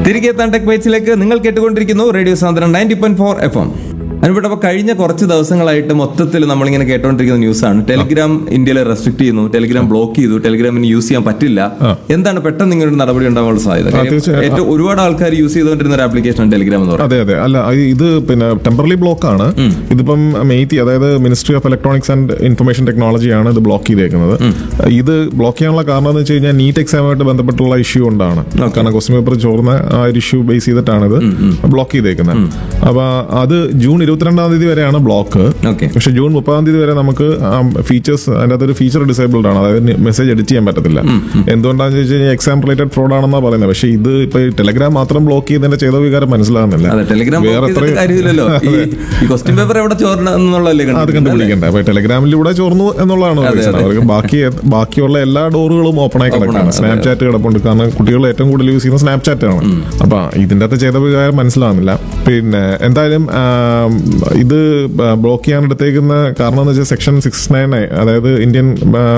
തിരികെ എത്താൻ ടെക് ബൈറ്റ്സിലേക്ക് നിങ്ങൾ കേട്ടുകൊണ്ടിരിക്കുന്നു റേഡിയോ സാന്ദ്രൻ ninety point four F M അനുപേട്ട അപ്പൊ കഴിഞ്ഞ കുറച്ച് ദിവസങ്ങളായിട്ട് മൊത്തത്തിൽ നമ്മളിങ്ങനെ കേട്ടോണ്ടിരിക്കുന്ന ന്യൂസാണ് ടെലിഗ്രാം ഇന്ത്യയിൽ റെസ്ട്രിക്ട് ചെയ്യുന്നു ടെലിഗ്രാം ബ്ലോക്ക് ചെയ്തു ടെലിഗ്രാമിന് യൂസ് ചെയ്യാൻ പറ്റില്ല എന്താണ് പെട്ടെന്ന് ഇങ്ങനെ ഒരു നടപടി ഉണ്ടാകാനുള്ള സാധ്യത കാര്യം തീർച്ചയായും. ഏറ്റവും ഒരുപാട് ആൾക്കാർ യൂസ് ചെയ്തുകൊണ്ടിരുന്ന ഒരു ആപ്ലിക്കേഷൻ ടെലിഗ്രാം എന്ന് പറയുന്നത് അതെ അതെ അല്ല അത് ഇത് പിന്നെ ടെമ്പറലി ബ്ലോക്ക് ആണ് ഇതിപ്പം മെയ്റ്റി അതായത് ministry of electronics and information ടെക്നോളജിയാണ് ഇത് ബ്ലോക്ക് ചെയ്തേക്കുന്നത് ഇത് ബ്ലോക്ക് ചെയ്യാനുള്ള കാരണം എന്ന് വെച്ച് കഴിഞ്ഞാൽ നീറ്റ് എക്സാമുമായിട്ട് ബന്ധപ്പെട്ടുള്ള ഇഷ്യൂ കൊണ്ടാണ് കാരണം ക്വസ്റ്റ്യൻ പേപ്പർ ചോർന്ന ആ ഒരു ഇഷ്യൂ ബേസ് ചെയ്തിട്ടാണ് ഇത് ബ്ലോക്ക് ചെയ്തേക്കുന്നത് അപ്പൊ അത് ജൂൺ ഇരുപത്തിരണ്ടാം തീയതി വരെയാണ് ബ്ലോക്ക് ഓക്കെ പക്ഷെ ജൂൺ മുപ്പതാം തീയതി വരെ നമുക്ക് ഫീച്ചേഴ്സ് അതിന്റെ അകത്തൊരു ഫീച്ചർ ഡിസേബിൾഡ് ആണ് അതായത് മെസ്സേജ് എഡിറ്റ് ചെയ്യാൻ പറ്റത്തില്ല എന്തുകൊണ്ടാണെന്ന് ചോദിച്ചു കഴിഞ്ഞാൽ എക്സാം റിലേറ്റഡ് ഫ്രോഡ് ആണെന്നാ പറയുന്നത് പക്ഷേ ഇത് ഇപ്പൊ ടെലഗ്രാം മാത്രം ബ്ലോക്ക് ചെയ്തതിന്റെ ചെയ്ത വികാരം മനസ്സിലാകുന്നില്ല അതെ ടെലിഗ്രാം വേറെ block ചെയ്തിട്ട് എത്രയോ- കാര്യമില്ലല്ലോ ഈ ഈ ക്വസ്റ്റ്യൻ പേപ്പർ എവിടെ ചോരണം എന്നുള്ളതല്ലേ അത് കണ്ടത് കണ്ടുപിടിക്കണ്ട അപ്പൊ ടെലഗ്രാമിലൂടെ ചോർന്നു എന്നുള്ളതാണ് ഉദ്ദേശിച്ചത് അവർക്ക് ബാക്കി ബാക്കിയുള്ള എല്ലാ ഡോറുകളും ഓപ്പൺ ആയി കിടക്കാണ് സ്നാപ്ചാറ്റ് കിടപ്പുണ്ട് കാരണം കുട്ടികൾ ഏറ്റവും കൂടുതൽ യൂസ് ചെയ്യുന്ന സ്നാപ്ചാറ്റ് ആണ് അപ്പൊ ഇതിന്റെ അകത്ത് ചെയ്ത വികാരം മനസ്സിലാവുന്നില്ല പിന്നെ എന്തായാലും ആം, ഇത് ബ്ലോക്ക് ചെയ്യാൻ എടുത്തേക്കുന്ന കാരണം എന്ന് വെച്ചാൽ സെക്ഷൻ സിക്സ് നയൻ അതായത് ഇന്ത്യൻ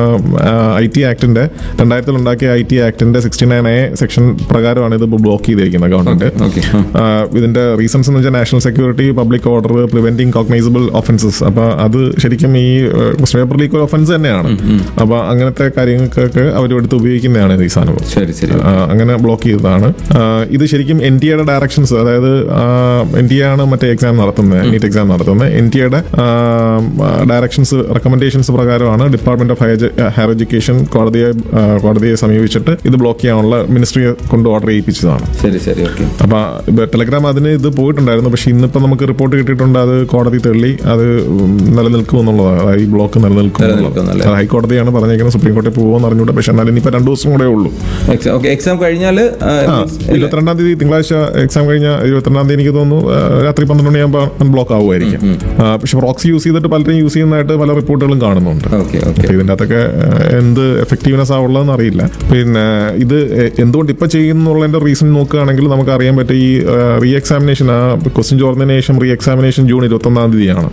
ഐ ടി ആക്ടിന്റെ രണ്ടായിരത്തിൽ ഉണ്ടാക്കിയ ഐ ടി ആക്ടിന്റെ സിക്സ്റ്റി നയൻ എ സെക്ഷൻ പ്രകാരമാണ് ഇത് ബ്ലോക്ക് ചെയ്തിരിക്കുന്നത് ഗവൺമെന്റ് ഓക്കെ ആ, ഇതിന്റെ റീസൺസ് എന്ന് വെച്ചാൽ national security public order preventing cognizable offences അപ്പൊ അത് ശരിക്കും ഈ പേപ്പർ ലീക്ക് ഒഫൻസ് തന്നെയാണ് അപ്പൊ അങ്ങനത്തെ കാര്യങ്ങൾക്കൊക്കെ അവർ എടുത്ത് ഉപയോഗിക്കുന്നതാണ് ഈ സാധനം ശരി ശരി ആ, അങ്ങനെ ബ്ലോക്ക് ചെയ്തതാണ് ആ, ഇത് ശരിക്കും എൻ ടി എയുടെ ഡയറക്ഷൻസ് അതായത് എൻ ടി എ ആണ് മറ്റേ എക്സാം നടത്തുന്നത് നീറ്റ് എക്സാം നടത്തുന്നത് എൻ ടി എയുടെ ഡയറക്ഷൻസ് റെക്കമെൻഡേഷൻസ് പ്രകാരമാണ് department of higher higher education കോടതിയെ ആ, കോടതിയെ സമീപിച്ചിട്ട് ഇത് ബ്ലോക്ക് ചെയ്യാനുള്ള മിനിസ്ട്രിയെ കൊണ്ട് ഓർഡർ ചെയ്യിപ്പിച്ചതാണ് ശരി ശരി ഓക്കെ അപ്പൊ ഇപ്പൊ ടെലഗ്രാം അതിന് ഇത് പോയിട്ടുണ്ടായിരുന്നു പക്ഷെ ഇന്നിപ്പോ നമുക്ക് റിപ്പോർട്ട് കിട്ടിയിട്ടുണ്ട് അത് കോടതി തള്ളി അത് ഉം നിലനിൽക്കും എന്നുള്ളതാണ് അതായത് ഈ ബ്ലോക്ക് നിലനിൽക്കും നിലനിൽക്കും എന്നുള്ളത്. എന്നല്ലേ? അത് ഹൈക്കോടതിയാണ് പറഞ്ഞേക്കുന്നത് സുപ്രീം കോടതി പോകുമെന്ന് അറിഞ്ഞൂടെ പക്ഷെ എന്നാലും ഇനിയിപ്പോ രണ്ടു ദിവസം കൂടെ ഉള്ളൂ എക്സാം ഓക്കെ എക്സാം കഴിഞ്ഞാൽ ആ ഇരുപത്തിരണ്ടാം തീയതി തിങ്കളാഴ്ച എക്സാം കഴിഞ്ഞ ഇരുപത്തിരണ്ടാം തീയതി എനിക്ക് തോന്നുന്നു ആ, രാത്രി പന്ത്രണ്ട് മണിയാകുമ്പോൾ ബ്ലോക്ക് ആവുമായിരിക്കും ആ, പക്ഷെ പ്രോക്സി യൂസ് ചെയ്തിട്ട് പലരും യൂസ് ചെയ്യുന്നതായിട്ട് പല റിപ്പോർട്ടുകളും കാണുന്നുണ്ട് ഓക്കെ ഓക്കെ അപ്പൊ ഇതിന്റെ അകത്തൊക്കെ ആ, എന്ത് എഫക്റ്റീവ്നെസ് ആവുള്ളതെന്ന് അറിയില്ല പിന്നെ ഇത് എ- എന്തുകൊണ്ട് ഇപ്പൊ ചെയ്യുന്നുള്ളതിന്റെ റീസൺ നോക്കുകയാണെങ്കിൽ നമുക്ക് അറിയാൻ പറ്റും ഈ റീ എക്സാമിനേഷൻ ആ ക്വസ്റ്റ്യൻ ചോർന്നതിന് ശേഷം റീ എക്സാമിനേഷൻ ജൂൺ ഇരുപത്തൊന്നാം തീയതിയാണ്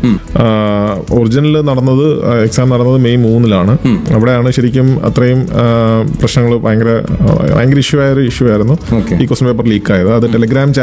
ഒറിജിനൽ നടന്നത് എക്സാം നടന്നത് മെയ് മൂന്നിലാണ് അവിടെയാണ് ശരിക്കും അത്രയും പ്രശ്നങ്ങൾ ഭയങ്കര ആ, ഭയങ്കര ഇഷ്യൂ ആയ ഒരു ഇഷ്യൂ ആയിരുന്നു Okay. ഈ ക്വസ്റ്റ്യൻ പേപ്പർ ലീക്ക് ആയത് അത് ടെലിഗ്രാം